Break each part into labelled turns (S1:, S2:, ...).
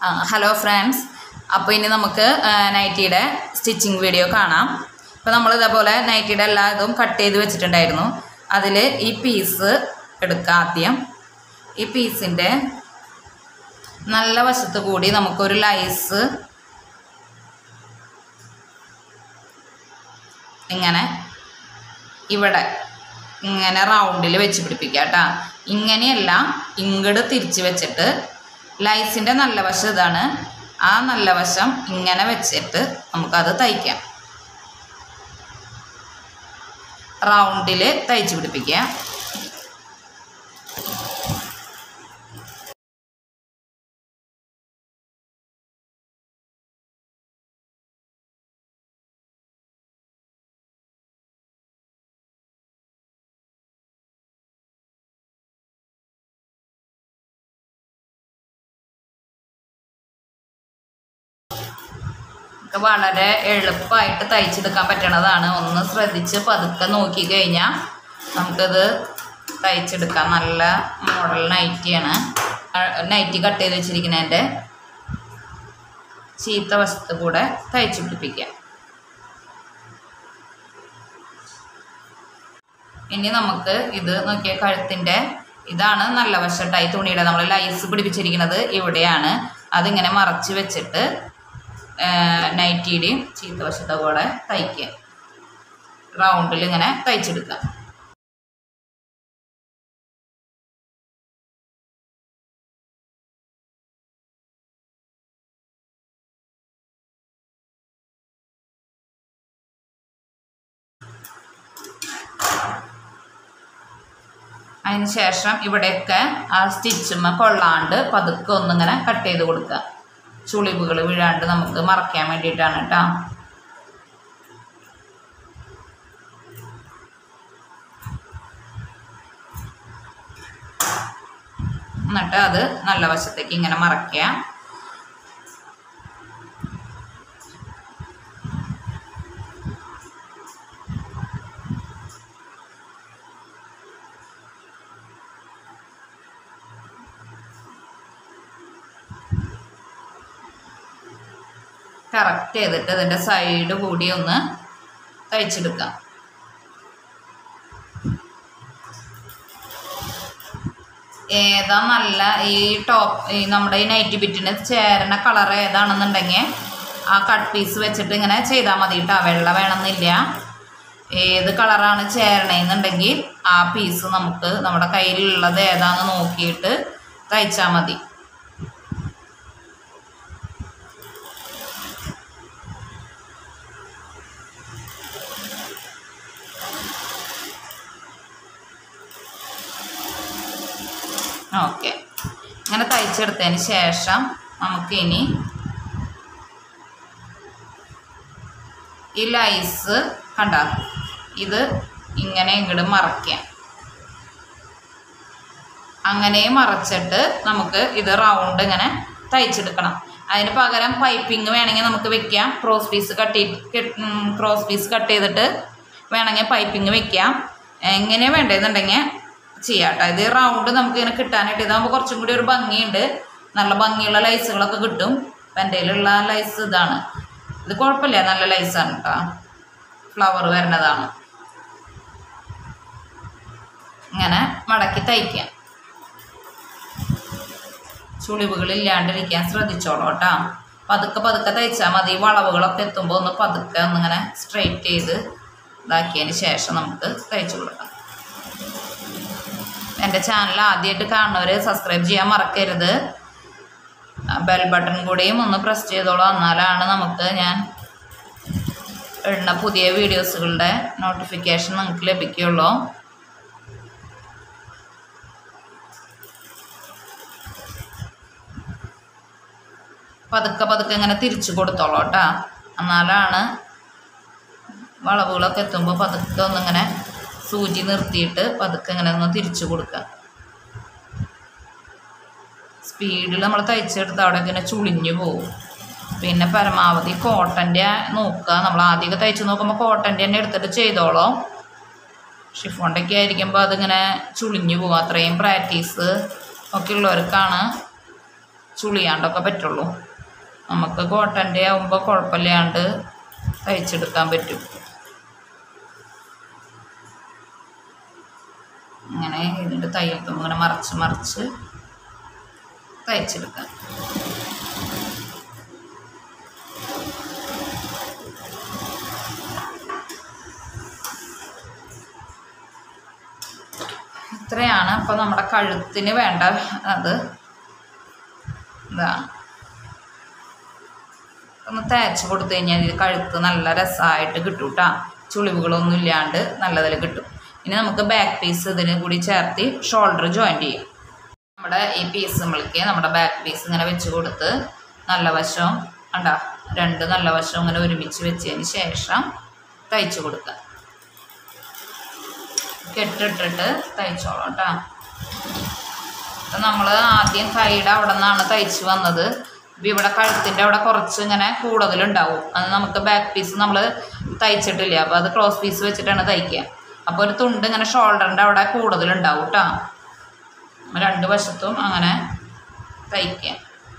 S1: Hello friends അപ്പോൾ ഇനി നമുക്ക് ആ, നൈറ്റിയുടെ സ്റ്റിച്ചിങ് വീഡിയോ കാണാം അപ്പോൾ നമ്മൾ ഇതേപോലെ നൈറ്റിയുടെ എല്ലാ ഇതും കട്ട് ചെയ്ത് വെച്ചിട്ടുണ്ടായിരുന്നു അതിൽ ഈ പീസ് എടുക്കുക ആദ്യം ഈ പീസിൻ്റെ നല്ല വശത്ത് കൂടി നമുക്കൊരു ലൈസ് ഇങ്ങനെ ഇവിടെ ഇങ്ങനെ റൗണ്ടിൽ വെച്ച് പിടിപ്പിക്കുക കേട്ടോ ഇങ്ങനെയല്ല ഇങ്ങോട്ട് തിരിച്ച് വെച്ചിട്ട് ലൈസിൻ്റെ നല്ല വശം ഇതാണ് ആ നല്ല വശം ഇങ്ങനെ വെച്ചിട്ട് നമുക്കത് തയ്ക്കാം റൗണ്ടിൽ തയ്ച്ച് പിടിപ്പിക്കുക ഒക്കെ വളരെ എളുപ്പമായിട്ട് തയ്ച്ചെടുക്കാൻ പറ്റണതാണ് ഒന്ന് ശ്രദ്ധിച്ച് പതുക്കെ നോക്കി കഴിഞ്ഞാൽ നമുക്കത് തയ്ച്ചെടുക്കാം നല്ല മോഡൽ നൈറ്റിയാണ് നൈറ്റി കട്ട് ചെയ്ത് വെച്ചിരിക്കുന്നതിൻ്റെ ചീത്ത വശത്ത് കൂടെ തയ്ച്ച് പിടിപ്പിക്കാം ഇനി നമുക്ക് ഇത് നോക്കിയ കഴുത്തിൻ്റെ ഇതാണ് നല്ല വശം ഈ തുണിയുടെ നമ്മൾ ലൈസ് പിടിപ്പിച്ചിരിക്കുന്നത് ഇവിടെയാണ് അതിങ്ങനെ മറച്ച് വെച്ചിട്ട് നൈറ്റിയുടെയും ചീത്ത വശത്തെ കൂടെ തയ്ക്കുക റൗണ്ടിൽ ഇങ്ങനെ തയ്ച്ചെടുക്കുക അതിന് ശേഷം ഇവിടെയൊക്കെ ആ സ്റ്റിച്ചുമ്മ കൊള്ളാണ്ട് പതുക്കെ ഒന്നിങ്ങനെ കട്ട് ചെയ്ത് കൊടുക്കുക ചുളിവുകൾ വീഴാണ്ട് നമുക്ക് മറയ്ക്കാൻ വേണ്ടിയിട്ടാണ് കേട്ടോ എന്നിട്ട് അത് നല്ല വശത്തേക്ക് ഇങ്ങനെ മറയ്ക്കുക കറക്റ്റ് ചെയ്തിട്ട് ഇതിൻ്റെ സൈഡ് കൂടി ഒന്ന് തയ്ച്ചെടുക്കാം ഏതാ നല്ല ഈ ടോപ്പ് ഈ നമ്മുടെ ഈ നൈറ്റി ബിറ്റിന് ചേരണ കളർ ഏതാണെന്നുണ്ടെങ്കിൽ ആ കട്ട് പീസ് വെച്ചിട്ട് ഇങ്ങനെ ചെയ്താൽ മതി കേട്ടോ വെള്ള വേണമെന്നില്ല ഏത് കളറാണ് ചേരണേന്നുണ്ടെങ്കിൽ ആ പീസ് നമുക്ക് നമ്മുടെ കയ്യിലുള്ളത് ഏതാണെന്ന് നോക്കിയിട്ട് തയ്ച്ചാൽ മതി ഓക്കെ ഇങ്ങനെ തയ്ച്ചെടുത്തതിന് ശേഷം നമുക്ക് ഇനി ഈ ലൈസ് കണ്ട ഇത് ഇങ്ങനെ ഇങ്ങോട്ട് മറയ്ക്കാം അങ്ങനെ മറച്ചിട്ട് നമുക്ക് ഇത് റൗണ്ട് ഇങ്ങനെ തയ്ച്ചെടുക്കണം അതിന് പകരം പൈപ്പിംഗ് വേണമെങ്കിൽ നമുക്ക് വെക്കാം cross piece cut cross piece cut ചെയ്തിട്ട് വേണമെങ്കിൽ പൈപ്പിംഗ് വെക്കാം എങ്ങനെ വേണ്ടതെന്നുണ്ടെങ്കിൽ ചെയ്യാം കേട്ടോ ഇത് റൗണ്ട് നമുക്ക് ഇങ്ങനെ കിട്ടാനായിട്ട് ഇതാകുമ്പോൾ കുറച്ചും കൂടി ഒരു ഭംഗിയുണ്ട് നല്ല ഭംഗിയുള്ള ലൈസുകളൊക്കെ കിട്ടും അപ്പം എൻ്റെ കയ്യിലുള്ള ലൈസ് ഇതാണ് ഇത് കുഴപ്പമില്ല നല്ല ലൈസാണ് കേട്ടോ ഫ്ലവർ വരുന്നതാണ് ഇങ്ങനെ മടക്കി തയ്ക്കാം ചുളിവുകളില്ലാണ്ടിരിക്കാൻ ശ്രദ്ധിച്ചോളൂ കേട്ടോ പതുക്കെ പതുക്കെ തയ്ച്ചാൽ മതി വളവുകളൊക്കെ എത്തുമ്പോൾ ഒന്ന് പതുക്കെ ഒന്നിങ്ങനെ സ്ട്രെയിറ്റ് ചെയ്ത് ഇതാക്കിയതിന് ശേഷം നമുക്ക് തയ്ച്ചു കൊടുക്കാം എൻ്റെ ചാനൽ ആദ്യമായിട്ട് കാണുന്നവർ സബ്സ്ക്രൈബ് ചെയ്യാൻ മറക്കരുത് ബെൽ ബട്ടൺ കൂടിയും ഒന്ന് പ്രസ് ചെയ്തോളൂ എന്നാലാണ് നമുക്ക് ഞാൻ ഇടുന്ന പുതിയ വീഡിയോസുകളുടെ നോട്ടിഫിക്കേഷൻ നിങ്ങൾക്ക് ലഭിക്കുകയുള്ളൂ പതുക്കെ പതുക്കെ ഇങ്ങനെ തിരിച്ചു കൊടുത്തോളൂ കേട്ടോ എന്നാലാണ് വളവുകളൊക്കെ എത്തുമ്പോൾ പതുക്കെ ഒന്നിങ്ങനെ സൂചി നിർത്തിയിട്ട് പതുക്കെ ഇങ്ങനെ ഒന്ന് തിരിച്ചു കൊടുക്കുക സ്പീഡിൽ നമ്മൾ തയ്ച്ചെടുത്ത് അവിടെ ഇങ്ങനെ ചുളിഞ്ഞു പോകും പിന്നെ പരമാവധി കോട്ടൻ്റെ നോക്കുക നമ്മൾ ആദ്യമൊക്കെ തയ്ച്ച് നോക്കുമ്പോൾ കോട്ടൻ്റെ തന്നെ എടുത്തിട്ട് ചെയ്തോളൂ ഷിഫോണിൻ്റെ ഒക്കെ ആയിരിക്കുമ്പോൾ അതിങ്ങനെ ചുളിഞ്ഞു പോകും അത്രയും പ്രാക്ടീസ് ഒക്കെ ഉള്ളവർക്കാണ് ചുളിയാണ്ടൊക്കെ പറ്റുള്ളൂ നമുക്ക് കോട്ടൻ്റെ ആകുമ്പോൾ കുഴപ്പമില്ലാണ്ട് തയ്ച്ചെടുക്കാൻ പറ്റും ഇങ്ങനെ ഇതിൻ്റെ തയ്യൽത്തും ഇങ്ങനെ മറച്ച് മറിച്ച് തയ്ച്ചെടുക്കാം ഇത്രയാണ് അപ്പോൾ നമ്മുടെ കഴുത്തിന് വേണ്ട അത് ഇതാണ് ഒന്ന് തേച്ച് കൊടുത്തു കഴിഞ്ഞാൽ ഇത് കഴുത്ത് നല്ല രസമായിട്ട് കിട്ടും കേട്ടോ ചുളിവുകളൊന്നും ഇല്ലാണ്ട് നല്ലതിൽ കിട്ടും ഇനി നമുക്ക് ബാക്ക് പീസ് ഇതിന് കൂടി ചേർത്ത് ഷോൾഡർ ജോയിൻറ്റ് ചെയ്യും നമ്മുടെ ഈ പീസ് നമ്മൾക്ക് നമ്മുടെ ബാക്ക് പീസ് ഇങ്ങനെ വെച്ച് കൊടുത്ത് നല്ല വശം കണ്ടാ രണ്ട് നല്ല വശം ഇങ്ങനെ ഒരുമിച്ച് വെച്ചതിന് ശേഷം തയ്ച്ചു കൊടുക്കുക കെട്ടിട്ടിട്ട് തയ്ച്ചോളാം കേട്ടോ നമ്മൾ ആദ്യം കൈയുടെ അവിടെ നിന്നാണ് തയ്ച്ച് വന്നത് ഇപ്പം ഇവിടെ കഴുത്തിൻ്റെ അവിടെ കുറച്ച് ഇങ്ങനെ കൂടുതലുണ്ടാവും അത് നമുക്ക് ബാക്ക് പീസ് നമ്മൾ തയ്ച്ചിട്ടില്ല അപ്പോൾ അത് ക്രോസ് പീസ് വെച്ചിട്ടാണ് തയ്ക്കുക അപ്പോൾ ഒരു തുണ്ട് ഇങ്ങനെ ഷോൾഡറിൻ്റെ അവിടെ കൂടുതലുണ്ടാവും കേട്ടോ രണ്ട് വശത്തും അങ്ങനെ തയ്ക്കുക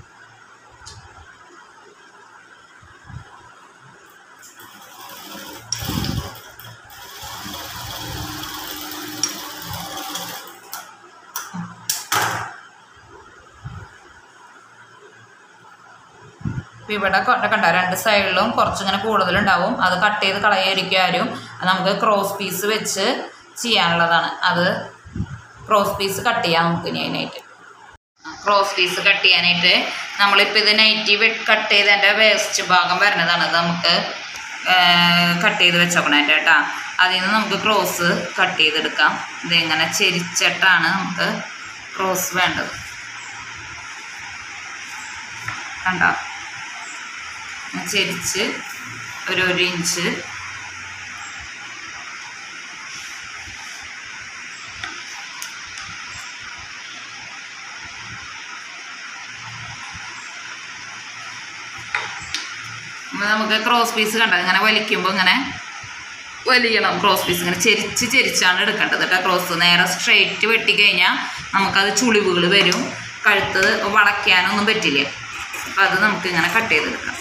S1: ഇപ്പം ഇവിടെ കൊണ്ട് കണ്ട രണ്ട് സൈഡിലും കുറച്ചിങ്ങനെ കൂടുതലുണ്ടാവും അത് കട്ട് ചെയ്ത് കളയായിരിക്കും ആരും അത് നമുക്ക് ക്രോസ് പീസ് വെച്ച് ചെയ്യാനുള്ളതാണ് അത് ക്രോസ് പീസ് കട്ട് ചെയ്യാം നമുക്ക് ഇനി അതിനായിട്ട് ക്രോസ് പീസ് കട്ട് ചെയ്യാനായിട്ട് നമ്മളിപ്പോൾ ഇത് നൈറ്റി കട്ട് ചെയ്തതിൻ്റെ വേസ്റ്റ് ഭാഗം വരുന്നതാണ് അത് നമുക്ക് കട്ട് ചെയ്ത് വെച്ചോക്കണം എൻ്റെ കേട്ടാ അതിൽ നിന്ന് നമുക്ക് ക്രോസ് കട്ട് ചെയ്തെടുക്കാം ഇതിങ്ങനെ ചെരിച്ചിട്ടാണ് നമുക്ക് ക്രോസ് വേണ്ടത് കണ്ടോ ചെരിച്ച് ഒരു ഒരു ഇഞ്ച് അപ്പോൾ നമുക്ക് ക്രോസ് പീസ് കണ്ടത് ഇങ്ങനെ വലിക്കുമ്പോൾ ഇങ്ങനെ വലിയണം ക്രോസ് പീസ് ഇങ്ങനെ ചെരിച്ച് ചെരിച്ചാണ് എടുക്കേണ്ടത് കേട്ടോ ക്രോസ് നേരെ സ്ട്രെയിറ്റ് വെട്ടിക്കഴിഞ്ഞാൽ നമുക്കത് ചുളിവുകൾ വരും കഴുത്ത് വളയ്ക്കാനൊന്നും പറ്റില്ല അപ്പോൾ അത് നമുക്ക് ഇങ്ങനെ കട്ട് ചെയ്തെടുക്കാം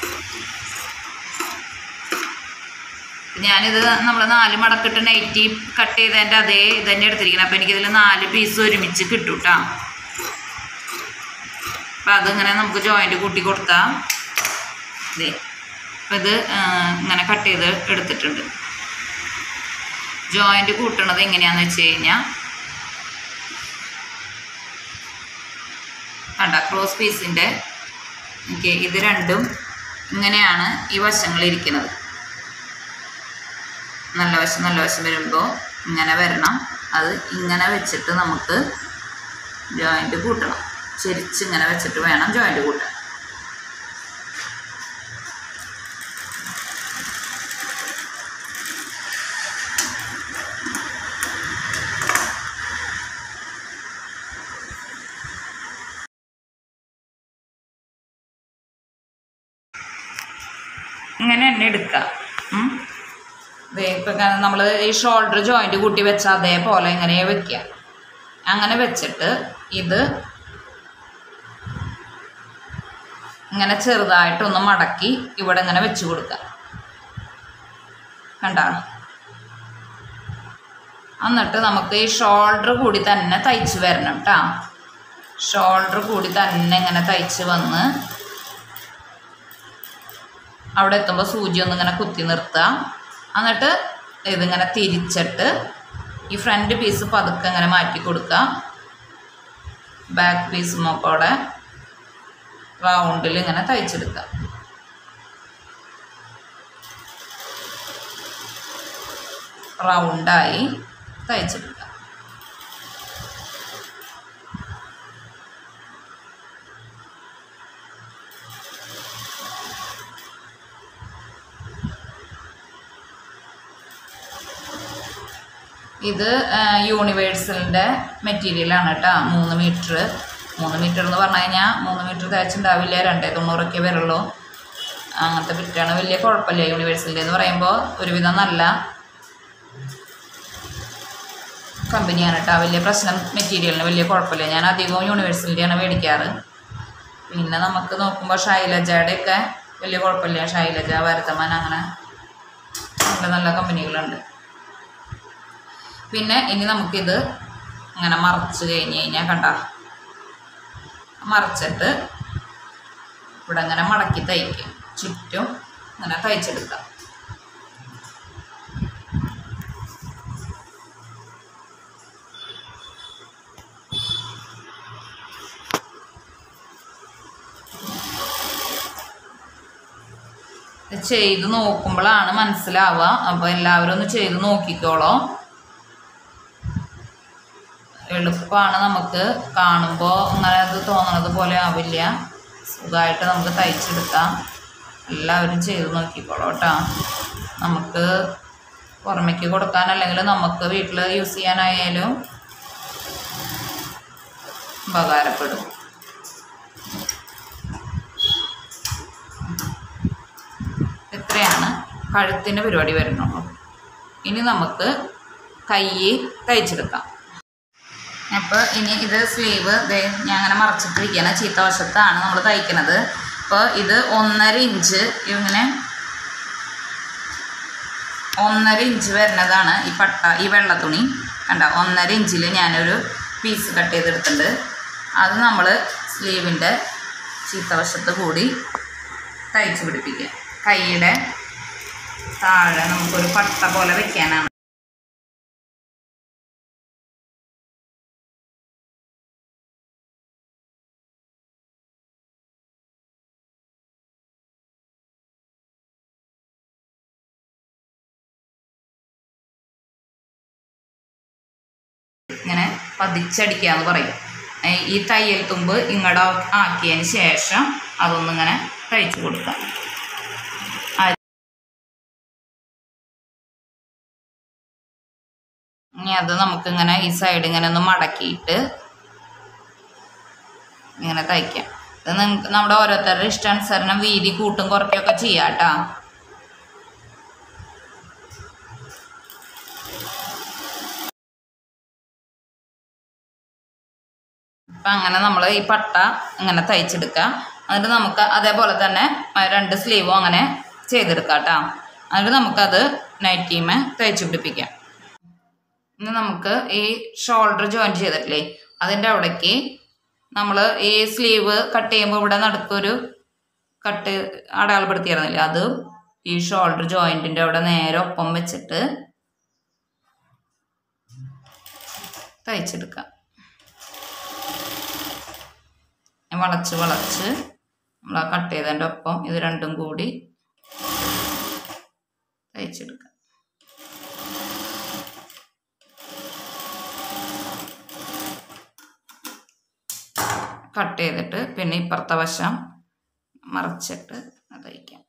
S1: ഞാനിത് നമ്മൾ നാല് മടക്കിട്ട് നൈറ്റി കട്ട് ചെയ്തതിൻ്റെ അതേ ഇത് തന്നെ എടുത്തിരിക്കണം അപ്പോൾ എനിക്കിതിൽ നാല് പീസ് ഒരുമിച്ച് കിട്ടും കേട്ടോ അപ്പം അതിങ്ങനെ നമുക്ക് ജോയിൻ്റ് കൂട്ടി കൊടുത്താൽ ഇതേ അപ്പം ഇത് ആ, ഇങ്ങനെ കട്ട് ചെയ്ത് എടുത്തിട്ടുണ്ട് ജോയിൻ്റ് കൂട്ടണത് എങ്ങനെയാണെന്ന് വെച്ച് കഴിഞ്ഞാൽ കണ്ട ക്രോസ് പീസിൻ്റെ ഓക്കെ ഇത് രണ്ടും ഇങ്ങനെയാണ് ഈ വശങ്ങളിരിക്കുന്നത് നല്ല വശം നല്ല വശം വരുമ്പോൾ ഇങ്ങനെ വരണം അത് ഇങ്ങനെ വെച്ചിട്ട് നമുക്ക് ജോയിൻ്റ് കൂട്ടണം ചെരിച്ച് ഇങ്ങനെ വെച്ചിട്ട് വേണം ജോയിൻ്റ് കൂട്ടാൻ ഇങ്ങനെ തന്നെ എടുക്കാം ഉം. ദേ ഇപ്പം നമ്മൾ ഈ ഷോൾഡർ ജോയിൻ്റ് കൂട്ടി വെച്ച അതേപോലെ ഇങ്ങനെ വെക്കുക അങ്ങനെ വെച്ചിട്ട് ഇത് ഇങ്ങനെ ചെറുതായിട്ടൊന്ന് മടക്കി ഇവിടെ ഇങ്ങനെ വെച്ച് കൊടുക്കുക കണ്ട എന്നിട്ട് നമുക്ക് ഈ ഷോൾഡർ കൂടി തന്നെ തയ്ച്ച് വരണം കേട്ടോ ഷോൾഡർ കൂടി തന്നെ ഇങ്ങനെ തയ്ച്ച് വന്ന് അവിടെ എത്തുമ്പോൾ സൂചി ഒന്ന് ഇങ്ങനെ കുത്തി നിർത്തുക എന്നിട്ട് ഇതിങ്ങനെ തിരിച്ചിട്ട് ഈ ഫ്രണ്ട് പീസ് പതുക്കെ ഇങ്ങനെ മാറ്റി കൊടുക്കുക ബാക്ക് പീസ് നോക്കോടെ റൗണ്ടിൽ ഇങ്ങനെ തയ്ച്ചെടുക്കുക റൗണ്ടായി തയ്ച്ചെടുക്കുക ഇത് യൂണിവേഴ്സലിൻ്റെ മെറ്റീരിയലാണ് കേട്ടോ മൂന്ന് മീറ്റർ മൂന്ന് മീറ്റർ എന്ന് പറഞ്ഞു കഴിഞ്ഞാൽ മൂന്ന് മീറ്റർ തയ്ച്ചുണ്ടാവില്ല രണ്ടേ തൊണ്ണൂറൊക്കെ വരുള്ളൂ അങ്ങനത്തെ ബിറ്റാണ് വലിയ കുഴപ്പമില്ല യൂണിവേഴ്സലിൻ്റെ എന്ന് പറയുമ്പോൾ ഒരുവിധം നല്ല കമ്പനിയാണ് കേട്ടോ വലിയ പ്രശ്നം മെറ്റീരിയലിന് വലിയ കുഴപ്പമില്ല ഞാൻ അധികവും യൂണിവേഴ്സലിൻ്റെയാണ് മേടിക്കാറ് പിന്നെ നമുക്ക് നോക്കുമ്പോൾ ശൈലജയുടെ ഒക്കെ വലിയ കുഴപ്പമില്ല ശൈലജ ഭരതമാൻ അങ്ങനെ നല്ല നല്ല കമ്പനികളുണ്ട് പിന്നെ ഇനി നമുക്കിത് ഇങ്ങനെ മറച്ച് കഴിഞ്ഞ് കഴിഞ്ഞാൽ കണ്ട മറച്ചിട്ട് ഇവിടെ ഇങ്ങനെ മടക്കി തയ്ക്കും ചുറ്റും ഇങ്ങനെ തയ്ച്ചെടുക്കാം ഇത് ചെയ്ത് നോക്കുമ്പോഴാണ് മനസ്സിലാവുക അപ്പോൾ എല്ലാവരും ഒന്ന് ചെയ്ത് നോക്കിക്കോളോ എളുപ്പമാണ് നമുക്ക് കാണുമ്പോൾ അങ്ങനെ അത് തോന്നണത് പോലെ ആവില്ല സുഖമായിട്ട് നമുക്ക് തയ്ച്ചെടുക്കാം എല്ലാവരും ചെയ്ത് നോക്കിക്കോളൂ കേട്ടോ നമുക്ക് പുറമേക്ക് കൊടുക്കാൻ അല്ലെങ്കിൽ നമുക്ക് വീട്ടിൽ യൂസ് ചെയ്യാനായാലും ഉപകാരപ്പെടും ഇത്രയാണ് കഴുത്തിൻ്റെ പരിപാടി വരുന്നുള്ളൂ ഇനി നമുക്ക് കൈ തയ്ച്ചെടുക്കാം അപ്പോൾ ഇനി ഇത് സ്ലീവ് ദേ ഞാൻ അങ്ങനെ മറച്ചിട്ടിരിക്കുകയാണ് ചീത്ത വശത്താണ് നമ്മൾ തയ്ക്കുന്നത് അപ്പോൾ ഇത് ഒന്നര ഇഞ്ച് ഇങ്ങനെ ഒന്നര ഇഞ്ച് വരുന്നതാണ് ഈ പട്ട ഈ വെള്ള തുണി കണ്ട ഒന്നര ഇഞ്ചിൽ ഞാനൊരു പീസ് കട്ട് ചെയ്തെടുത്തിട്ടുണ്ട് അത് നമ്മൾ സ്ലീവിൻ്റെ ചീത്തവശത്ത് കൂടി തയ്ച്ച് പിടിപ്പിക്കുക കൈയുടെ താഴെ നമുക്കൊരു പട്ട പോലെ വെക്കാനാണ് ഇങ്ങനെ പതിച്ചടിക്കുക എന്ന് പറയും ഏ, ഈ തയ്യൽ തുമ്പ് ഇങ്ങടെ ആക്കിയതിന് ശേഷം അതൊന്നിങ്ങനെ തയ്ച്ചു കൊടുക്കാം ആ- ഇനി അത് നമുക്കിങ്ങനെ ഈ സൈഡ് ഇങ്ങനെ ഒന്ന് മടക്കിയിട്ട് ഇങ്ങനെ തയ്ക്കാം ഇത് നിങ്ങൾക്ക് നമ്മുടെ ഓരോരുത്തരുടെ ഇഷ്ടാനുസരണം വീതി കൂട്ടും കുറയ്ക്കുകയൊക്കെ ചെയ്യാം കേട്ടോ അപ്പം അങ്ങനെ നമ്മൾ ഈ പട്ട ഇങ്ങനെ തയ്ച്ചെടുക്കുക എന്നിട്ട് നമുക്ക് അതേപോലെ തന്നെ ആ രണ്ട് സ്ലീവും അങ്ങനെ ചെയ്തെടുക്കാം കേട്ടോ എന്നിട്ട് നമുക്കത് നൈറ്റീമേ തയ്ച്ച് പിടിപ്പിക്കാം ഇനി നമുക്ക് ഈ ഷോൾഡർ ജോയിൻ ചെയ്തിട്ടില്ലേ അതിൻ്റെ അവിടേക്ക് നമ്മൾ ഈ സ്ലീവ് കട്ട് ചെയ്യുമ്പോൾ ഇവിടെ നടുക്കൊരു കട്ട് അടയാളപ്പെടുത്തിയിരുന്നില്ലേ അത് ഈ ഷോൾഡർ ജോയിൻറ്റിൻ്റെ അവിടെ നേരെ ഒപ്പം വെച്ചിട്ട് തയ്ച്ചെടുക്കാം വളച്ച് വളച്ച് നമ്മൾ ആ കട്ട് ചെയ്തതിൻ്റെ ഒപ്പം ഇത് രണ്ടും കൂടി തയ്ച്ചെടുക്കാം കട്ട് ചെയ്തിട്ട് പിന്നെ ഇപ്പുറത്തെ വശം മറച്ചിട്ട് അത് തയ്ക്കാം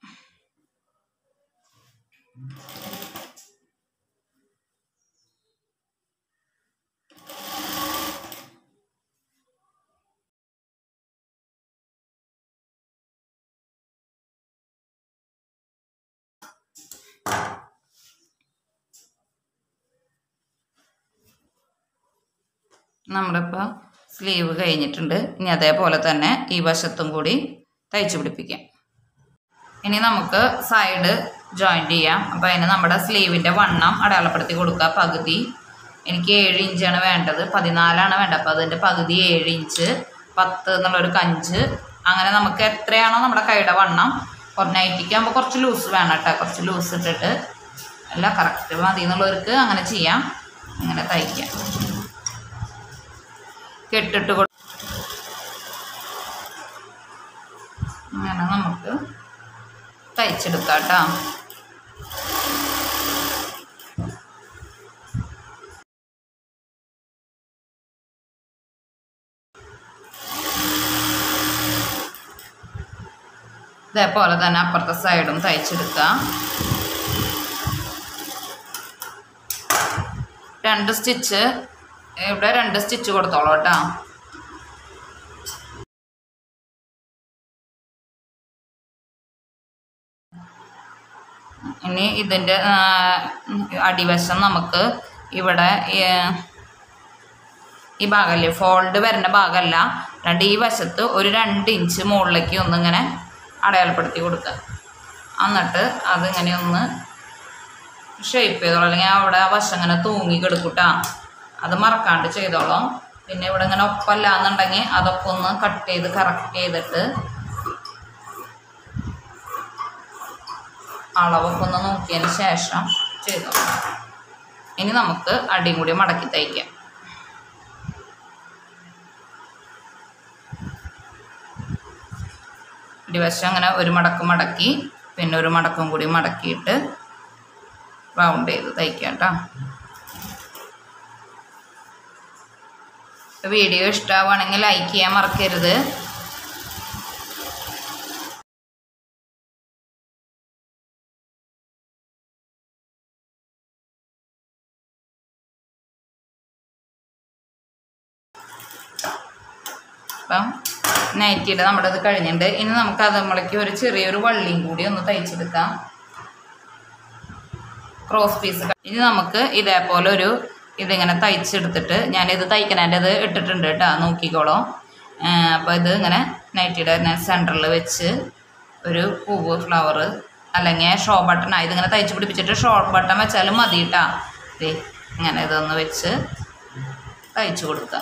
S1: നമ്മളിപ്പോൾ സ്ലീവ് കഴിഞ്ഞിട്ടുണ്ട് ഇനി അതേപോലെ തന്നെ ഈ വശത്തും കൂടി തയ്ച്ചു പിടിപ്പിക്കാം ഇനി നമുക്ക് സൈഡ് ജോയിൻറ്റ് ചെയ്യാം അപ്പോൾ അതിന് നമ്മുടെ സ്ലീവിൻ്റെ വണ്ണം അടയാളപ്പെടുത്തി കൊടുക്കുക പകുതി എനിക്ക് ഏഴ് ഇഞ്ചാണ് വേണ്ടത് പതിനാലാണ് വേണ്ടത് അപ്പോൾ അതിൻ്റെ പകുതി ഏഴ് ഇഞ്ച് പത്ത് എന്നുള്ളൊരു കഞ്ച് അങ്ങനെ നമുക്ക് എത്രയാണോ നമ്മുടെ കൈയുടെ വണ്ണം നൈറ്റിക്കാകുമ്പോൾ കുറച്ച് ലൂസ് വേണം കേട്ടോ കുറച്ച് ലൂസ് ഇട്ടിട്ട് അല്ല കറക്റ്റ് മതി എന്നുള്ളവർക്ക് അങ്ങനെ ചെയ്യാം അങ്ങനെ തയ്ക്കാം കെട്ടിട്ട് കൊടു അങ്ങനെ നമുക്ക് തയ്ച്ചെടുക്കാം കേട്ടോ ഇതേപോലെ തന്നെ അപ്പുറത്തെ സൈഡും തയ്ച്ചെടുക്കാം രണ്ട് സ്റ്റിച്ച് ഇവിടെ രണ്ട് സ്റ്റിച്ച് കൊടുത്തോളൂ കേട്ടോ ഇനി ഇതിൻ്റെ ആ, അടിവശം നമുക്ക് ഇവിടെ ഈ- ഈ ഭാഗമല്ലേ ഫോൾഡ് വരുന്ന ഭാഗമല്ല രണ്ട് ഈ വശത്ത് ഒരു രണ്ട് ഇഞ്ച് മുകളിലേക്ക് ഒന്നിങ്ങനെ അടയാളപ്പെടുത്തി കൊടുക്കുക എന്നിട്ട് അതിങ്ങനെ ഒന്ന് ഷേപ്പ് ചെയ്തോളാം അല്ലെങ്കിൽ അവിടെ ആ വശം ഇങ്ങനെ തൂങ്ങി കിടക്കൂട്ടാ അത് മറക്കാണ്ട് ചെയ്തോളാം പിന്നെ ഇവിടെ ഇങ്ങനെ ഒപ്പല്ല എന്നുണ്ടെങ്കിൽ അതൊക്കെ ഒന്ന് കട്ട് ചെയ്ത് കറക്റ്റ് ചെയ്തിട്ട് അളവൊക്കെ ഒന്ന് നോക്കിയതിന് ശേഷം ചെയ്തോളാം ഇനി നമുക്ക് അടിയും കൂടി മടക്കി തയ്ക്കാം ഇരുവശം അങ്ങനെ ഒരു മടക്ക് മടക്കി പിന്നെ ഒരു മടക്കും കൂടി മടക്കിയിട്ട് റൗണ്ട് ചെയ്ത് തയ്ക്കാം കേട്ടോ വീഡിയോ ഇഷ്ടമാവുകയാണെങ്കിൽ ലൈക്ക് ചെയ്യാൻ മറക്കരുത് അപ്പം നൈറ്റിയുടെ നമ്മുടെ ഇത് കഴിഞ്ഞിട്ടുണ്ട് ഇനി നമുക്ക് അത് നമ്മളേക്ക് ഒരു ചെറിയൊരു വള്ളിയും കൂടി ഒന്ന് തയ്ച്ചെടുക്കാം ക്രോസ് പീസ് ഇനി നമുക്ക് ഇതേപോലെ ഒരു ഇതിങ്ങനെ തയ്ച്ചെടുത്തിട്ട് ഞാനിത് തയ്ക്കണേൻ്റെ ഇത് ഇട്ടിട്ടുണ്ട് കേട്ടോ നോക്കിക്കോളൂ അപ്പോൾ ഇത് ഇങ്ങനെ നൈറ്റിയുടെ സെൻറ്ററിൽ വെച്ച് ഒരു പൂവ് ഫ്ലവർ അല്ലെങ്കിൽ ഷോ ബട്ടൺ ഇതിങ്ങനെ തയ്ച്ച് പിടിപ്പിച്ചിട്ട് ഷോ ബട്ടൺ വെച്ചാലും മതി കേട്ടോ ദേ ഇങ്ങനെ ഇതൊന്ന് വെച്ച് തയ്ച്ചു കൊടുക്കുക